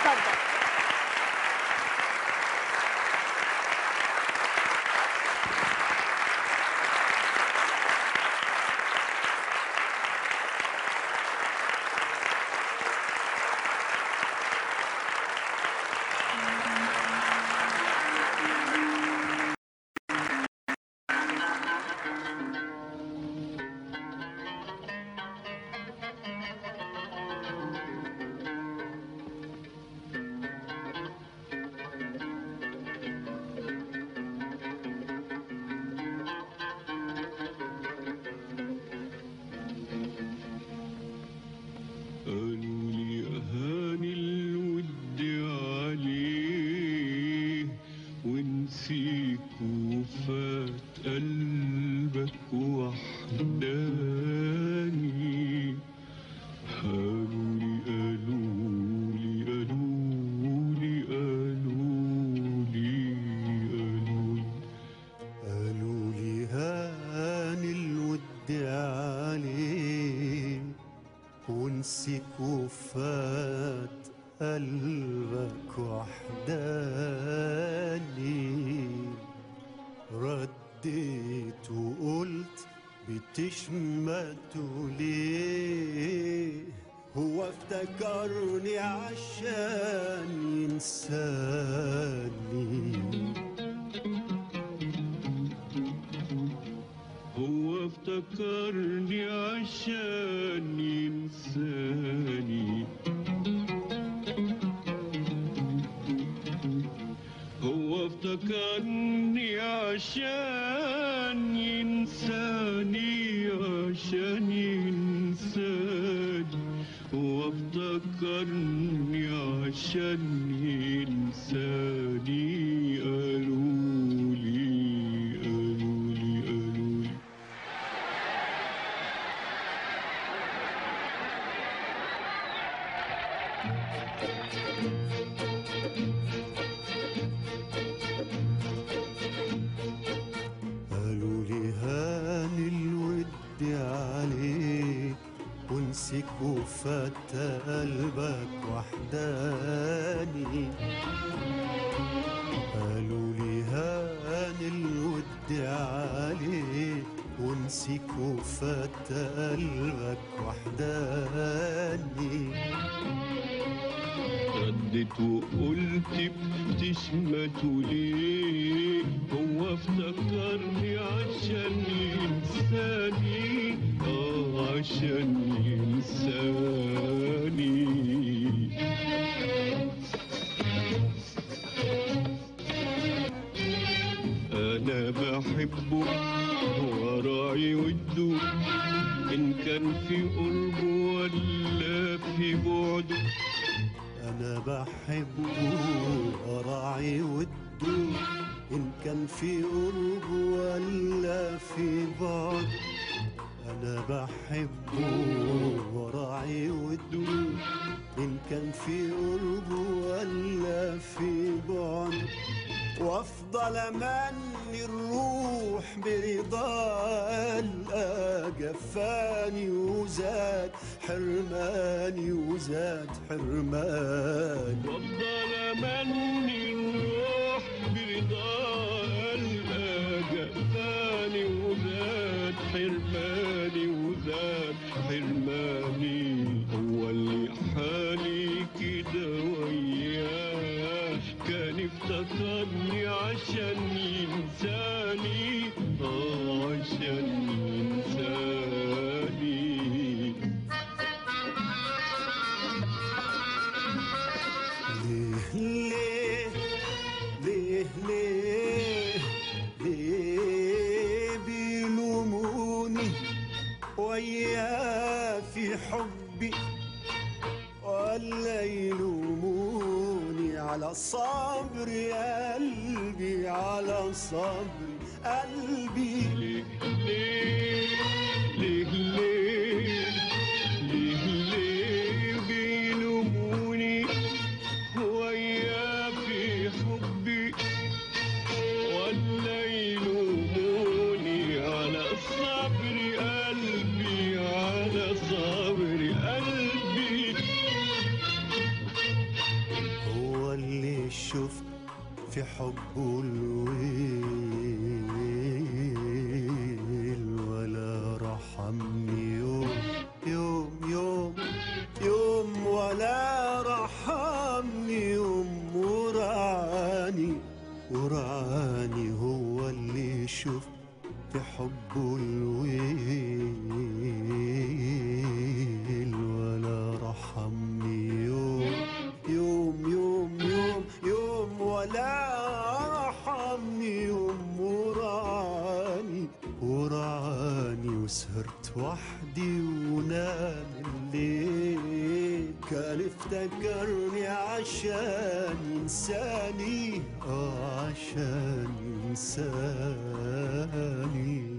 اتفضل قالوا لي أهاني الود عليه ونسيك وفات قلبك وحداني قالوا لي قالوا لي قالوا لي قالوا لي قالوا لي قالوا لي هاني الود عليك ونسيك وفات قلبك وحداني رديت وقلت بتشمتوا ليه هو افتكرني عشان ينساني هو افتكرني عشان ينساني هو افتكرني عشان ينساني عشان ينساني هو افتكرني عشان ينساني قالوا لي قالوا لي قالوا لي قالوا لي هاني الود عليك ونسيك وفات قلبك وحداني قالوا لي هاني الود عليك ونسيك وفات قلبك وحداني ردت وقلت بتشمتوا ليه هو افتكرني عشان ينساني اه عشان ينساني انا بحبه وراعي وده ان كان في قربه ولا في بعده أنا بحبه وراعي وده إن كان في قرب ولا في بعد أنا بحبه وراعي وده إن كان في قرب ولا في بعد وافضل امني الروح برضا القى جفاني وزاد حرماني وزاد حرماني وافضل امني الروح برضا القى جفاني وزاد حرماني وزاد حرماني هو اللي حالي كده وياه كان افتكرني عشان ينساني اه عشان ينساني ليه ليه ليه ليه ليه بيلوموني وياه في حبي ولا يلوموني على صبر قلبي على صبر قلبي ليه ليه ليه ليه ليه ليه بيلوموني ويا في حبي ولا يلوموني على صبر قلبي على صبر قلبي شفت في حبه الويل ولا رحمني يوم يوم يوم يوم ولا رحمني يوم ورعاني ورعاني هو اللي شفت في حبه الويل ولا رحمني يوم يوم يوم يوم يوم ولا رحمني يوم ورعاني ورعاني وسهرت وحدي ونام الليل كان افتكرني عشان ينساني اه عشان ينساني